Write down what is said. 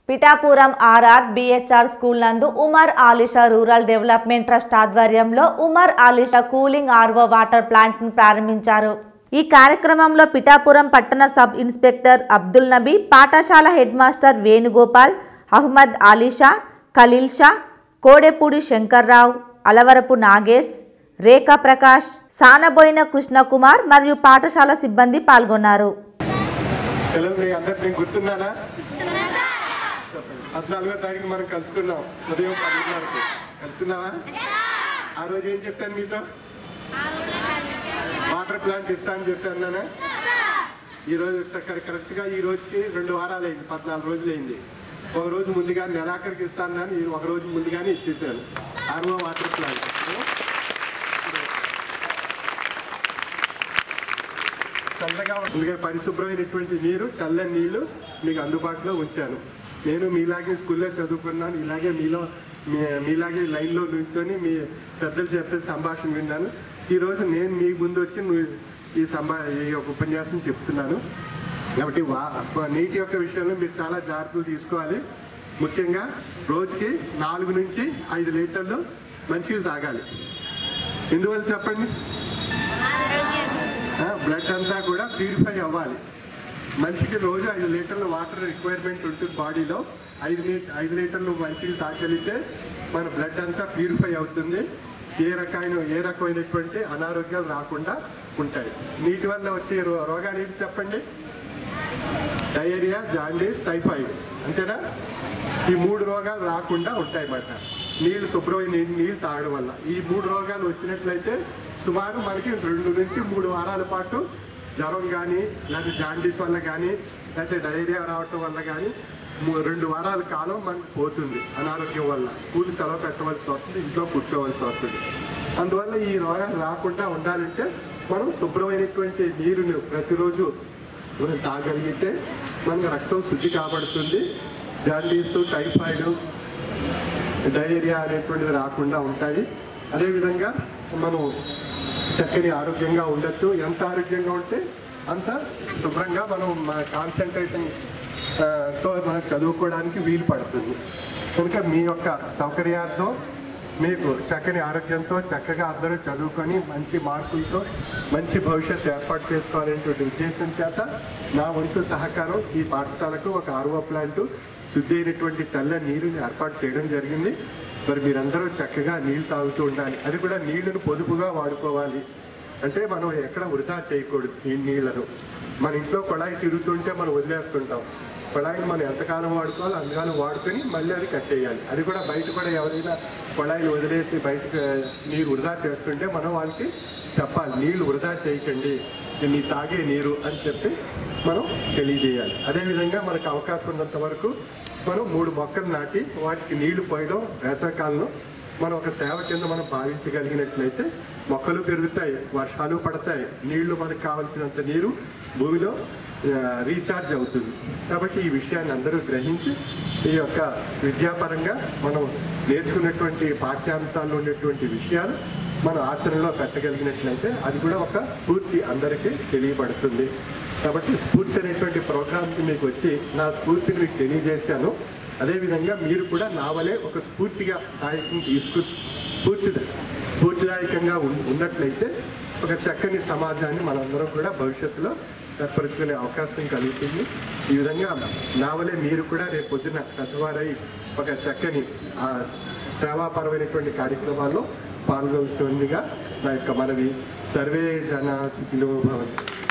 Pithapuram RR BHR school నందు Umar Alisha rural development trust ఆధ్వర్యంలో Umar Alisha cooling RO water plant ను ప్రారంభించారు ఈ కార్యక్రమంలో పిఠాపురం పట్టణ సబ్ ఇన్స్పెక్టర్ అబ్దుల్ నబీ పాఠశాల హెడ్ మాస్టర్ వేణుగోపాల్ అహ్మద్ ఆలిషా ఖలీల్ షా కోడెపూడి శంకర్రావు అలవరపు నాగేష్ రేఖా ప్రకాష్ సానబోయిన కృష్ణకుమార్ మరియు పాఠశాల సిబ్బంది పాల్గొన్నారు హలో మీ అందరికి నేను గుర్తున్నానా పద్నాలుగో తారీఖు మనం కలుసుకున్నాం ఉదయం పదిన్నరకు కలుసుకున్నావా ఆ రోజు ఏం చెప్పాను మీతో వాటర్ ప్లాంట్ ఇస్తా అని చెప్పాను ఈ రోజు కరెక్ట్ గా ఈ రోజుకి రెండు వారాలు అయింది పద్నాలుగు రోజులు అయింది ఒక రోజు ముందుగా నెలాఖరికి ఇస్తాను ఈ ఒక రోజు ముందుగానే ఇచ్చేసాను ఆర్ఓ వాటర్ ప్లాంట్ చల్లగా ముందుగా పరిశుభ్రమైనటువంటి నీరు చల్లని నీళ్లు మీకు అందుబాటులో ఉంచాను నేను మీలాగే స్కూల్లో చదువుకున్నాను ఇలాగే మీలో మీ- మీలాగే లైన్లో నుంచొని మీ పెద్దలు చెప్పే సంభాషణ విన్నాను ఈరోజు నేను మీ ముందు వచ్చి ను- ఈ సంభా ఈ యొక్క ఉపన్యాసం చెప్తున్నాను కాబట్టి వా నీటి యొక్క విషయంలో మీరు చాలా జాగ్రత్తలు తీసుకోవాలి ముఖ్యంగా రోజుకి నాలుగు నుంచి ఐదు లీటర్లు మంచిగా తాగాలి ఎందువల్ల చెప్పండి బ్లడ్ అంతా కూడా ప్యూరిఫై అవ్వాలి మనిషికి రోజు ఐదు లీటర్ల వాటర్ రిక్వైర్మెంట్ ఉంటుంది బాడీలో ఐదు లీ- ఐదు లీటర్లు మంచిగా తాగలిగితే మన బ్లడ్ అంతా ప్యూరిఫై అవుతుంది ఏ రకమైన ఏ రకమైనటువంటి అనారోగ్యాలు రాకుండా ఉంటాయి నీటి వల్ల వచ్చే రో- రోగాలు ఏంటి చెప్పండి డయేరియా జాండీస్ టైఫాయిడ్ అంతేనా ఈ మూడు రోగాలు రాకుండా ఉంటాయి అన్నమాట నీళ్లు శుభ్రమైన నీ- నీళ్లు తాగడం వల్ల ఈ మూడు రోగాలు వచ్చినట్లయితే సుమారు మనకి రెండు నుంచి మూడు వారాల పాటు జ్వరం కానీ లేకపోతే జాండీస్ వల్ల కానీ లేకపోతే డయేరియా రావటం వల్ల కానీ మూ- రెండు వారాల కాలం మనకు పోతుంది అనారోగ్యం వల్ల స్కూల్ సెలవు పెట్టవలసి వస్తుంది ఇంట్లో కూర్చోవలసి వస్తుంది అందువల్ల ఈ రోగాలు రాకుండా ఉండాలంటే మనం శుభ్రమైనటువంటి నీరుని ప్రతిరోజు మనం తాగలిగితే మనకు రక్తం శుద్ధి కాబడుతుంది జాండీస్ టైఫాయిడ్ డయేరియా అనేటువంటిది రాకుండా ఉంటాయి అదేవిధంగా మనం చక్కని ఆరోగ్యంగా ఉండొచ్చు ఎంత ఆరోగ్యంగా ఉంటే అంత శుభ్రంగా మనం మన కాన్సన్ట్రేషన్ తో మనం చదువుకోవడానికి వీలు పడుతుంది కనుక మీ యొక్క సౌకర్యార్థం మీకు చక్కని ఆరోగ్యంతో చక్కగా అందరూ చదువుకొని మంచి మార్కులతో మంచి భవిష్యత్తు ఏర్పాటు చేసుకోవాలనేటువంటి ఉద్దేశం చేత నా వంతు సహకారం ఈ పాఠశాలకు ఒక ఆర్వో ప్లాంట్ శుద్ధి అయినటువంటి చల్ల నీరుని ఏర్పాటు చేయడం జరిగింది మరి మీరందరూ చక్కగా నీళ్లు తాగుతూ ఉండాలి అది కూడా నీళ్లను పొదుపుగా వాడుకోవాలి అంటే మనం ఎక్కడ వృధా చేయకూడదు ఈ నీళ్లను మన ఇంట్లో కొళాయి తిరుగుతుంటే మనం వదిలేస్తుంటాం కొళాయిని మనం ఎంతకాలం వాడుకోవాలో అంతకాలం వాడుకొని మళ్ళీ అది కట్టేయాలి అది కూడా బయట కూడా ఎవరైనా కొళాయిని వదిలేసి బయటకు నీరు వృధా చేస్తుంటే మనం వాళ్ళకి చెప్పాలి నీళ్లు వృధా చేయకండి ఇది మీ తాగే నీరు అని చెప్పి మనం తెలియజేయాలి అదేవిధంగా మనకు అవకాశం ఉన్నంత వరకు మనం మూడు మొక్కలు నాటి వాటికి నీళ్లు పోయడం వేసవికాలంలో మనం ఒక సేవ కింద మనం భావించగలిగినట్లయితే మొక్కలు పెరుగుతాయి వర్షాలు పడతాయి నీళ్లు మనకు కావలసినంత నీరు భూమిలో ఆ, రీఛార్జ్ అవుతుంది కాబట్టి ఈ విషయాన్ని అందరూ గ్రహించి ఈ యొక్క విద్యాపరంగా మనం నేర్చుకున్నటువంటి పాఠ్యాంశాల్లో ఉన్నటువంటి విషయాలు మనం ఆచరణలో పెట్టగలిగినట్లయితే అది కూడా ఒక స్ఫూర్తి అందరికీ తెలియబడుతుంది కాబట్టి స్ఫూర్తి అనేటువంటి ప్రోగ్రామ్కి మీకు వచ్చి నా స్ఫూర్తిని మీకు తెలియజేశాను అదేవిధంగా మీరు కూడా నా వలే ఒక స్ఫూర్తిగా దాయకం తీసుకు స్ఫూర్తి స్ఫూర్తిదాయకంగా ఉన్- ఉన్నట్లయితే ఒక చక్కని సమాజాన్ని మనందరం కూడా భవిష్యత్తులో ఏర్పరచుకునే అవకాశం కలుగుతుంది ఈ విధంగా నా వలే మీరు కూడా రేపు పొద్దున పెద్దవారై ఒక చక్కని ఆ, సేవాపరమైనటువంటి కార్యక్రమాల్లో పాల్గొవలసిందిగా నా యొక్క మనవి సర్వే జన సుఖిలో భవంతు